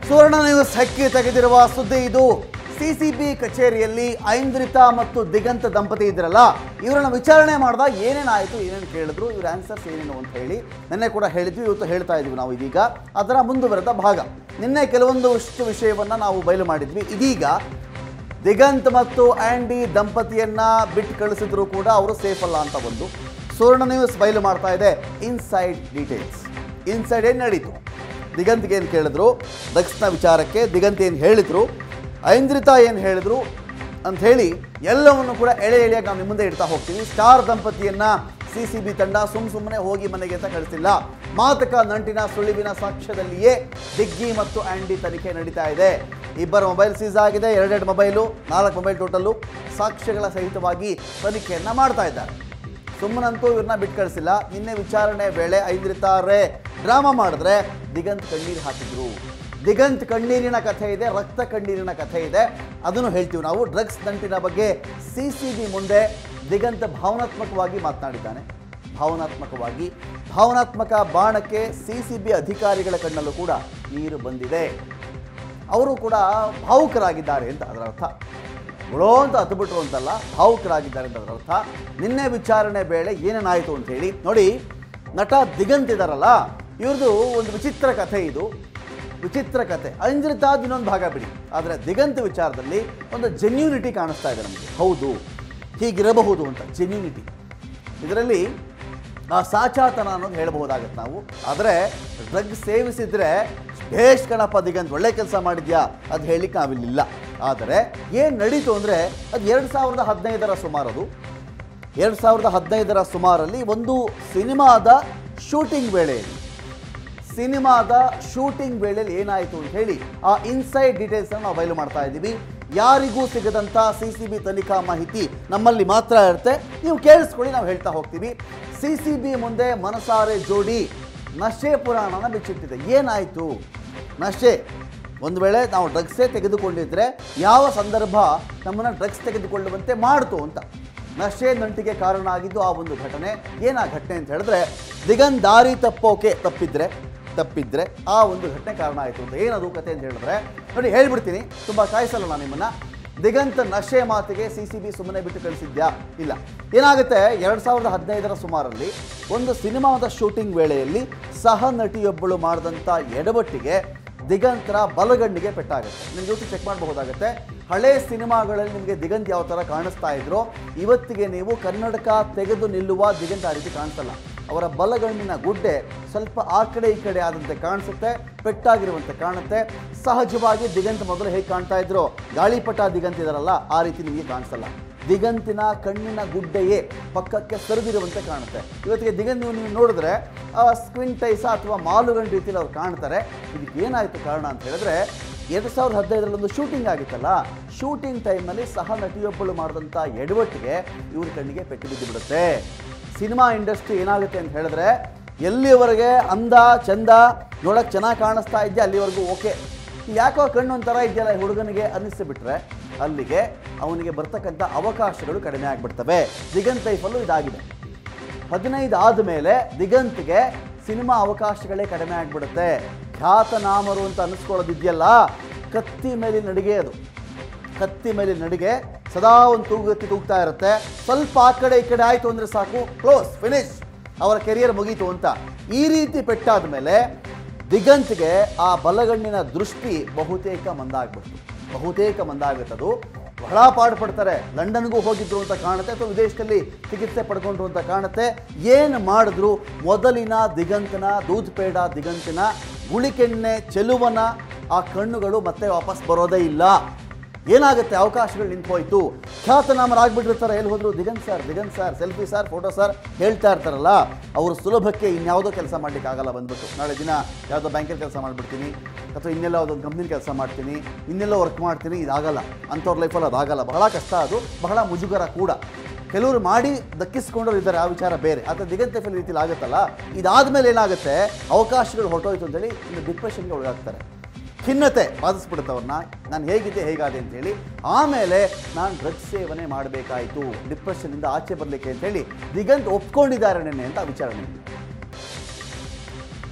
ಸುವರ್ಣ news ಹಕ್ಕಿ ತೆಗೆದಿರುವ ಸುದ್ದಿ ಇದು ಸಿಸಿಬಿ ಕಚೇರಿಯಲ್ಲಿ ಐಂದ್ರಿತಾ ಮತ್ತು ದಿಗಂತ ದಂಪತಿ ಇದ್ರಲ್ಲ ಇವರನ್ನ ವಿಚಾರಣೆ ಮಾಡಿದಾಗ ಏನೇನಾಯಿತು ಏನೇನು ಕೇಳಿದ್ರು ಇವ್ರ ಆನ್ಸರ್ಸ್ ಏನೇನು ಅಂತ ಹೇಳಿ ನಿನ್ನೆ ಕೂಡ ಹೇಳಿದ್ವಿ ಇವತ್ತು ಹೇಳ್ತಾ ಇದ್ವಿ ನಾವು ಇದೀಗ ಅದರ ಮುಂದುವರೆದ ಭಾಗ ನಿನ್ನೆ ಕೆಲವೊಂದು ಇಷ್ಟು ವಿಷಯವನ್ನ ನಾವು ಬಯಲು ಮಾಡಿದ್ವಿ ಇದೀಗ ದಿಗಂತ್ ಮತ್ತು ಆಂಡಿ ದಂಪತಿಯನ್ನ ಬಿಟ್ಟು ಕಳಿಸಿದ್ರು ಕೂಡ ಅವರು ಸೇಫ್ ಅಲ್ಲ ಅಂತ ಒಂದು ಸುವರ್ಣ ನ್ಯೂಸ್ ಬಯಲು ಮಾಡ್ತಾ ಇದೆ ಇನ್ಸೈಡ್ ಡೀಟೇಲ್ಸ್ ಇನ್ಸೈಡ್ ಏನು ನಡೀತು ದಿಗಂತ್ಗೆ ಏನು ಕೇಳಿದ್ರು ದಕ್ಷಿಣ ವಿಚಾರಕ್ಕೆ ದಿಗಂತ್ ಏನು ಹೇಳಿದ್ರು ಐಂದ್ರಿತಾ ಏನು ಹೇಳಿದ್ರು ಅಂತ ಹೇಳಿ ಎಲ್ಲವನ್ನು ಕೂಡ ಎಳೆ ಎಳೆಯಾಗಿ ನಾವು ನಿಮ್ಮ ಮುಂದೆ ಇಡ್ತಾ ಹೋಗ್ತೀವಿ ಸ್ಟಾರ್ ದಂಪತಿಯನ್ನ ಸಿ ಸಿ ಬಿ ತಂಡ ಸುಮ್ ಸುಮ್ಮನೆ ಹೋಗಿ ಮನೆಗೆ ಅಂತ ಕಳಿಸಿಲ್ಲ ಮಾತಕ ನಂಟಿನ ಸುಳಿವಿನ ಸಾಕ್ಷ್ಯದಲ್ಲಿಯೇ ದಿಗ್ಗಿ ಮತ್ತು ಆಂಡಿ ತನಿಖೆ ನಡೀತಾ ಇದೆ ಇಬ್ಬರ ಮೊಬೈಲ್ ಸೀಸ್ ಆಗಿದೆ ಎರಡೆರಡು ಮೊಬೈಲು ನಾಲ್ಕು ಮೊಬೈಲ್ ಟೋಟಲ್ಲು ಸಾಕ್ಷ್ಯಗಳ ಸಹಿತವಾಗಿ ತನಿಖೆಯನ್ನ ಮಾಡ್ತಾ ಇದ್ದಾರೆ ಸುಮ್ಮನಂತೂ ಇವ್ರನ್ನ ಬಿಟ್ಟು ಕಳಿಸಿಲ್ಲ ನಿನ್ನೆ ವಿಚಾರಣೆ ವೇಳೆ ಐಂದ್ರಿತಾರೆ ಡ್ರಾಮಾ ಮಾಡಿದ್ರೆ ದಿಗಂತ್ ಕಣ್ಣೀರು ಹಾಕಿದ್ರು ದಿಗಂತ್ ಕಣ್ಣೀರಿನ ಕಥೆ ಇದೆ ರಕ್ತ ಕಣ್ಣೀರಿನ ಕಥೆ ಇದೆ ಅದನ್ನು ಹೇಳ್ತೀವಿ ನಾವು ಡ್ರಗ್ಸ್ ನಂಟಿನ ಬಗ್ಗೆ ಸಿ ಸಿ ಬಿ ಮುಂದೆ ದಿಗಂತ್ ಭಾವನಾತ್ಮಕವಾಗಿ ಮಾತನಾಡಿದ್ದಾನೆ ಭಾವನಾತ್ಮಕವಾಗಿ ಭಾವನಾತ್ಮಕ ಬಾಣಕ್ಕೆ ಸಿ ಸಿ ಬಿ ಅಧಿಕಾರಿಗಳ ಕಣ್ಣಲ್ಲೂ ಕೂಡ ನೀರು ಬಂದಿದೆ ಅವರು ಕೂಡ ಭಾವುಕರಾಗಿದ್ದಾರೆ ಅಂತ ಅದರ ಅರ್ಥ ಗುಳೋ ಅಂತ ಹತ್ಬಿಟ್ರು ಅಂತಲ್ಲ ಭಾವುಕರಾಗಿದ್ದಾರೆ ಅಂತ ಅದರ ಅರ್ಥ ನಿನ್ನೆ ವಿಚಾರಣೆ ವೇಳೆ ಏನೇನಾಯಿತು ಅಂತ ಹೇಳಿ ನೋಡಿ ನಟ ದಿಗಂತ್ ಇದಾರಲ್ಲ ಇವ್ರದ್ದು ಒಂದು ವಿಚಿತ್ರ ಕಥೆ ಇದು ವಿಚಿತ್ರ ಕಥೆ ಅಂಜರಿತಾದ ಇನ್ನೊಂದು ಭಾಗ ಬಿಡಿ ಆದರೆ ದಿಗಂತ್ ವಿಚಾರದಲ್ಲಿ ಒಂದು ಜೆನ್ಯೂನಿಟಿ ಕಾಣಿಸ್ತಾ ಇದೆ ನಮಗೆ ಹೌದು ಹೀಗಿರಬಹುದು ಅಂತ ಜೆನ್ಯೂನಿಟಿ ಇದರಲ್ಲಿ ಆ ಸಾಚಾತನ ಅನ್ನೋದು ಹೇಳ್ಬಹುದಾಗತ್ತೆ ನಾವು ಆದರೆ ಡ್ರಗ್ ಸೇವಿಸಿದ್ರೆ ಭೇಷ್ ಕಣಪ್ಪ ದಿಗಂತ್ ಒಳ್ಳೆ ಕೆಲಸ ಮಾಡಿದ್ಯಾ ಅದು ಹೇಳಿಕ್ಕೆ ನಾವಿಲ್ಲಿಲ್ಲ ಆದರೆ ಏನು ನಡೀತು ಅಂದರೆ ಅದು ಎರಡು ಸಾವಿರದ ಹದಿನೈದರ ಸುಮಾರು ಅದು ಎರಡು ಸಾವಿರದ ಹದಿನೈದರ ಸುಮಾರಲ್ಲಿ ಒಂದು ಸಿನಿಮಾದ ಶೂಟಿಂಗ್ ವೇಳೆಯಲ್ಲಿ ಸಿನಿಮಾದ ಶೂಟಿಂಗ್ ವೇಳೆಯಲ್ಲಿ ಏನಾಯಿತು ಅಂತ ಹೇಳಿ ಆ ಇನ್ಸೈಡ್ ಡೀಟೇಲ್ಸ್ ನಾವು ಬಯಲು ಮಾಡ್ತಾ ಇದ್ದೀವಿ ಯಾರಿಗೂ ಸಿಗದಂಥ ಸಿ ಸಿ ಬಿ ತನಿಖಾ ಮಾಹಿತಿ ನಮ್ಮಲ್ಲಿ ಮಾತ್ರ ಇರುತ್ತೆ ನೀವು ಕೇಳಿಸ್ಕೊಳ್ಳಿ ನಾವು ಹೇಳ್ತಾ ಹೋಗ್ತೀವಿ ಸಿ ಸಿ ಬಿ ಮುಂದೆ ಮನಸಾರೆ ಜೋಡಿ ನಶೆ ಪುರಾಣನ ಬಿಚ್ಚಿಟ್ಟಿದೆ ಏನಾಯಿತು ನಶೆ ಒಂದು ವೇಳೆ ನಾವು ಡ್ರಗ್ಸೇ ತೆಗೆದುಕೊಂಡಿದ್ರೆ ಯಾವ ಸಂದರ್ಭ ನಮ್ಮನ್ನು ಡ್ರಗ್ಸ್ ತೆಗೆದುಕೊಳ್ಳುವಂತೆ ಮಾಡ್ತು ಅಂತ ನಶೆ ನಂಟಿಗೆ ಕಾರಣ ಆಗಿದ್ದು ಆ ಒಂದು ಘಟನೆ ಏನಾ ಘಟನೆ ಅಂತ ಹೇಳಿದ್ರೆ ದಿಗಂತ್ ದಾರಿ ತಪ್ಪೋಕೆ ತಪ್ಪಿದ್ರೆ ತಪ್ಪಿದ್ರೆ ಆ ಒಂದು ಘಟನೆ ಕಾರಣ ಆಯಿತು ಅಂತ ಏನದು ಕತೆ ಅಂತ ಹೇಳಿದ್ರೆ ನೋಡಿ ಹೇಳ್ಬಿಡ್ತೀನಿ ತುಂಬ ಕಾಯಿಸಲ್ಲ ನಾನು ನಿಮ್ಮನ್ನ ದಿಗಂತ್ ನಶೆ ಮಾತಿಗೆ ಸಿ ಸಿ ಬಿ ಸುಮ್ಮನೆ ಬಿಟ್ಟು ಕಳಿಸಿದ್ಯಾ ಇಲ್ಲ ಏನಾಗುತ್ತೆ ಎರಡು ಸಾವಿರದ ಹದಿನೈದರ ಸುಮಾರಲ್ಲಿ ಒಂದು ಸಿನಿಮಾದ ಶೂಟಿಂಗ್ ವೇಳೆಯಲ್ಲಿ ಸಹ ನಟಿಯೊಬ್ಬಳು ಮಾಡಿದಂಥ ಎಡವಟ್ಟಿಗೆ ದಿಗಂತರ ಬಲಗಣ್ಣಿಗೆ ಪೆಟ್ಟಾಗುತ್ತೆ ನಿಮ್ಗೆ ಇವತ್ತು ಚೆಕ್ ಮಾಡಬಹುದಾಗುತ್ತೆ ಹಳೆ ಸಿನಿಮಾಗಳಲ್ಲಿ ನಿಮಗೆ ದಿಗಂತ್ ಯಾವ ಥರ ಕಾಣಿಸ್ತಾ ಇದ್ರೋ ಇವತ್ತಿಗೆ ನೀವು ಕನ್ನಡಕ ತೆಗೆದು ನಿಲ್ಲುವ ದಿಗಂತ ಆ ರೀತಿ ಕಾಣಿಸಲ್ಲ ಅವರ ಬಲಗಣ್ಣಿನ ಗುಡ್ಡೆ ಸ್ವಲ್ಪ ಆ ಕಡೆ ಈ ಕಡೆ ಆದಂತೆ ಕಾಣಿಸುತ್ತೆ ಪೆಟ್ಟಾಗಿರುವಂತೆ ಕಾಣುತ್ತೆ ಸಹಜವಾಗಿ ದಿಗಂತ್ ಮೊದಲು ಹೇಗೆ ಕಾಣ್ತಾ ಇದ್ರು ಗಾಳಿಪಟ ದಿಗಂತ್ ಇದಾರಲ್ಲ ಆ ರೀತಿ ನಿಮಗೆ ಕಾಣಿಸಲ್ಲ ದಿಗಂತಿನ ಕಣ್ಣಿನ ಗುಡ್ಡೆಯೇ ಪಕ್ಕಕ್ಕೆ ಸರಿದಿರುವಂತೆ ಕಾಣುತ್ತೆ ಇವತ್ತಿಗೆ ದಿಗಂತ್ ನೀವು ನೀವು ನೋಡಿದ್ರೆ ಸ್ಕ್ವಿಂಟೈಸ ಅಥವಾ ಮಾಲುಗಂಡು ರೀತಿಯಲ್ಲಿ ಅವ್ರು ಕಾಣ್ತಾರೆ ಇದಕ್ಕೆ ಏನಾಯಿತು ಕಾರಣ ಅಂತ ಹೇಳಿದ್ರೆ ಎರಡು ಸಾವಿರದ ಹದಿನೈದರಲ್ಲಿ ಒಂದು ಶೂಟಿಂಗ್ ಆಗಿತ್ತಲ್ಲ ಶೂಟಿಂಗ್ ಟೈಮಲ್ಲಿ ಸಹ ನಟಿಯೊಬ್ಬಳು ಮಾಡಿದಂಥ ಎಡವಟ್ಟಿಗೆ ಇವ್ರ ಕಣ್ಣಿಗೆ ಪೆಟ್ಟು ಬಿದ್ದು ಬಿಡುತ್ತೆ ಸಿನಿಮಾ ಇಂಡಸ್ಟ್ರಿ ಏನಾಗುತ್ತೆ ಅಂತ ಹೇಳಿದ್ರೆ ಎಲ್ಲಿವರೆಗೆ ಅಂದ ಚಂದ ನೋಡಕ್ಕೆ ಚೆನ್ನಾಗಿ ಕಾಣಿಸ್ತಾ ಇದೆಯಾ ಅಲ್ಲಿವರೆಗೂ ಓಕೆ ಯಾಕೋ ಕಣ್ಣು ಒಂಥರ ಇದೆಯಲ್ಲ ಈ ಹುಡುಗನಿಗೆ ಅನ್ನಿಸ್ಬಿಟ್ರೆ ಅಲ್ಲಿಗೆ ಅವನಿಗೆ ಬರ್ತಕ್ಕಂಥ ಅವಕಾಶಗಳು ಕಡಿಮೆ ಆಗಿಬಿಡ್ತವೆ ದಿಗಂತ್ ಲೈಫಲ್ಲೂ ಇದಾಗಿದೆ ಹದಿನೈದು ಆದಮೇಲೆ ದಿಗಂತ್ಗೆ ಸಿನಿಮಾ ಅವಕಾಶಗಳೇ ಕಡಿಮೆ ಆಗಿಬಿಡುತ್ತೆ ಖ್ಯಾತನಾಮರು ಅಂತ ಅನ್ನಿಸ್ಕೊಳ್ಳೋದಿದೆಯಲ್ಲ ಕತ್ತಿ ಮೇಲೆ ನಡಿಗೆ ಅದು ಕತ್ತಿ ಮೇಲೆ ನಡಿಗೆ ಸದಾ ಒಂದು ತೂಗತ್ತಿ ತೂಗ್ತಾ ಇರುತ್ತೆ ಸ್ವಲ್ಪ ಆ ಕಡೆ ಈ ಕಡೆ ಆಯಿತು ಅಂದರೆ ಸಾಕು ಕ್ಲೋಸ್ ಫಿನಿಶ್ ಅವರ ಕೆರಿಯರ್ ಮುಗೀತು ಅಂತ ಈ ರೀತಿ ಪೆಟ್ಟಾದ ಮೇಲೆ ದಿಗಂತ್ಗೆ ಆ ಬಲಗಣ್ಣಿನ ದೃಷ್ಟಿ ಬಹುತೇಕ ಮಂದಾಗ್ಬಿಡ್ತು ಬಹುತೇಕ ಮಂದಾಗುತ್ತದು ಬಹಳ ಪಾಡು ಪಡ್ತಾರೆ ಲಂಡನ್ಗೂ ಹೋಗಿದ್ರು ಅಂತ ಕಾಣುತ್ತೆ ಅಥವಾ ವಿದೇಶದಲ್ಲಿ ಚಿಕಿತ್ಸೆ ಪಡ್ಕೊಂಡ್ರು ಅಂತ ಕಾಣುತ್ತೆ ಏನು ಮಾಡಿದ್ರು ಮೊದಲಿನ ದಿಗಂತನ ದೂದ್ ಪೇಡ ದಿಗಂತನ ಗುಳಿಕೆಣ್ಣೆ ಚೆಲುವನ ಆ ಕಣ್ಣುಗಳು ಮತ್ತೆ ವಾಪಸ್ ಬರೋದೇ ಇಲ್ಲ ಏನಾಗುತ್ತೆ ಅವಕಾಶಗಳು ನಿಂತು ಹೋಯ್ತು ಖ್ಯಾತನಾಮರಾಗ್ಬಿಟ್ಟಿರ್ತಾರೆ ಎಲ್ಲಿ ಹೋದ್ರು Diganth sir Diganth sir selfie sir photo sir ಹೇಳ್ತಾ ಇರ್ತಾರಲ್ಲ ಅವರು ಸುಲಭಕ್ಕೆ ಇನ್ಯಾವುದೋ ಕೆಲಸ ಮಾಡ್ಲಿಕ್ಕೆ ಆಗಲ್ಲ ಬಂದ್ಬಿಟ್ಟು ನಾಳೆ ದಿನ ಯಾವುದೋ ಬ್ಯಾಂಕಲ್ಲಿ ಕೆಲಸ ಮಾಡಿಬಿಡ್ತೀನಿ ಅಥವಾ ಇನ್ನೆಲ್ಲ ಒಂದು ಕಂಪ್ನಿಲಿ ಕೆಲಸ ಮಾಡ್ತೀನಿ ಇನ್ನೆಲ್ಲ ವರ್ಕ್ ಮಾಡ್ತೀನಿ ಇದಾಗಲ್ಲ ಅಂಥವ್ರ ಲೈಫಲ್ಲಿ ಅದಾಗಲ್ಲ ಬಹಳ ಕಷ್ಟ ಅದು ಬಹಳ ಮುಜುಗರ ಕೂಡ ಕೆಲವರು ಮಾಡಿ ದಕ್ಕಿಸ್ಕೊಂಡವ್ರು ಇದ್ದಾರೆ ಆ ವಿಚಾರ ಬೇರೆ ಅಥವಾ ದಿಗಂತ ಲೈಫಲ್ಲಿ ರೀತಿಲಿ ಆಗುತ್ತಲ್ಲ ಇದಾದ್ಮೇಲೆ ಏನಾಗುತ್ತೆ ಅವಕಾಶಗಳು ಹೊರಟೋಯ್ತು ಅಂತೇಳಿ ಇನ್ನು ಡಿಪ್ರೆಷನ್ಗೆ ಒಳಗಾಗ್ತಾರೆ ಖಿನ್ನತೆ ಬಾಧಿಸ್ಬಿಡುತ್ತೆ ಅವ್ರನ್ನ ನಾನು ಹೇಗಿದ್ದೆ ಹೇಗಾದೆ ಅಂತೇಳಿ ಆಮೇಲೆ ನಾನು ಡ್ರಗ್ಸ್ ಸೇವನೆ ಮಾಡಬೇಕಾಯಿತು ಡಿಪ್ರೆಷನ್ನಿಂದ ಆಚೆ ಬರಲಿಕ್ಕೆ ಅಂತೇಳಿ ದಿಗಂತ್ ಒಪ್ಕೊಂಡಿದ್ದಾರೆ ನೆನ್ನೆ ಅಂತ ವಿಚಾರಣೆ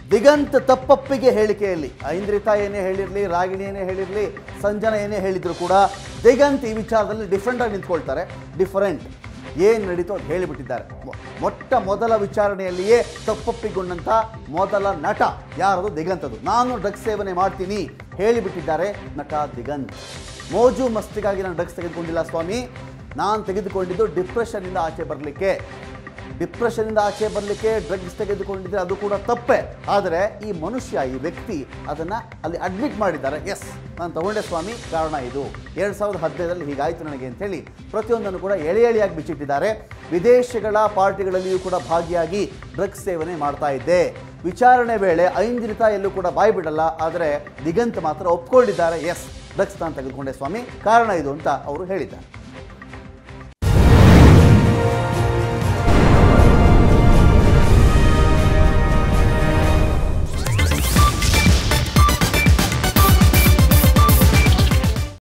ದಿಗಂತ್ ತಪ್ಪಪ್ಪಿಗೆ ಹೇಳಿಕೆಯಲ್ಲಿ ಐಂದ್ರಿತಾ ಏನೇ ಹೇಳಿರಲಿ ರಾಗಿಣಿ ಏನೇ ಹೇಳಿರಲಿ ಸಂಜನಾ ಏನೇ ಹೇಳಿದ್ರು ಕೂಡ ದಿಗಂತ್ ಈ ವಿಚಾರದಲ್ಲಿ ಡಿಫ್ರೆಂಟ್ ಆಗಿ ನಿಂತ್ಕೊಳ್ತಾರೆ ಡಿಫರೆಂಟ್ ಏನು ನಡೀತೋ ಅದು ಹೇಳಿಬಿಟ್ಟಿದ್ದಾರೆ ಮೊ- ಮೊಟ್ಟ ಮೊದಲ ವಿಚಾರಣೆಯಲ್ಲಿಯೇ ತಪ್ಪೊಪ್ಪಿಗೊಂಡಂಥ ಮೊದಲ ನಟ ಯಾರದು ದಿಗಂತದು ನಾನು ಡ್ರಗ್ಸ್ ಸೇವನೆ ಮಾಡ್ತೀನಿ ಹೇಳಿಬಿಟ್ಟಿದ್ದಾರೆ ನಟ ದಿಗಂತ್ ಮೋಜು ಮಸ್ತಿಗಾಗಿ ನಾನು ಡ್ರಗ್ಸ್ ತೆಗೆದುಕೊಂಡಿಲ್ಲ ಸ್ವಾಮಿ ನಾನು ತೆಗೆದುಕೊಂಡಿದ್ದು ಡಿಪ್ರೆಷನ್ನಿಂದ ಆಚೆ ಬರಲಿಕ್ಕೆ ಡಿಪ್ರೆಷನ್ನಿಂದ ಆಚೆ ಬರಲಿಕ್ಕೆ ಡ್ರಗ್ಸ್ ತೆಗೆದುಕೊಂಡಿದ್ರೆ ಅದು ಕೂಡ ತಪ್ಪೆ ಆದರೆ ಈ ಮನುಷ್ಯ ಈ ವ್ಯಕ್ತಿ ಅದನ್ನು ಅಲ್ಲಿ ಅಡ್ಮಿಟ್ ಮಾಡಿದ್ದಾರೆ ಎಸ್ ನಾನು ತಗೊಂಡೆ ಸ್ವಾಮಿ ಕಾರಣ ಇದು ಎರಡು ಸಾವಿರದ ಹದಿನೈದರಲ್ಲಿ ಹೀಗಾಯಿತು ನನಗೆ ಅಂತೇಳಿ ಪ್ರತಿಯೊಂದನ್ನು ಕೂಡ ಎಳೆ ಎಳೆಯಾಗಿ ಬಿಚ್ಚಿಟ್ಟಿದ್ದಾರೆ ವಿದೇಶಗಳ ಪಾರ್ಟಿಗಳಲ್ಲಿಯೂ ಕೂಡ ಭಾಗಿಯಾಗಿ ಡ್ರಗ್ಸ್ ಸೇವನೆ ಮಾಡ್ತಾ ಇದ್ದೆ ವಿಚಾರಣೆ ವೇಳೆ ಐಂದ್ರಿತ ಎಲ್ಲೂ ಕೂಡ ಬಾಯಿ ಬಿಡಲ್ಲ ಆದರೆ ದಿಗಂತ್ ಮಾತ್ರ ಒಪ್ಕೊಂಡಿದ್ದಾರೆ ಎಸ್ ಡ್ರಗ್ಸ್ ನಾನು ತೆಗೆದುಕೊಂಡೆ ಸ್ವಾಮಿ ಕಾರಣ ಇದು ಅಂತ ಅವರು ಹೇಳಿದ್ದಾರೆ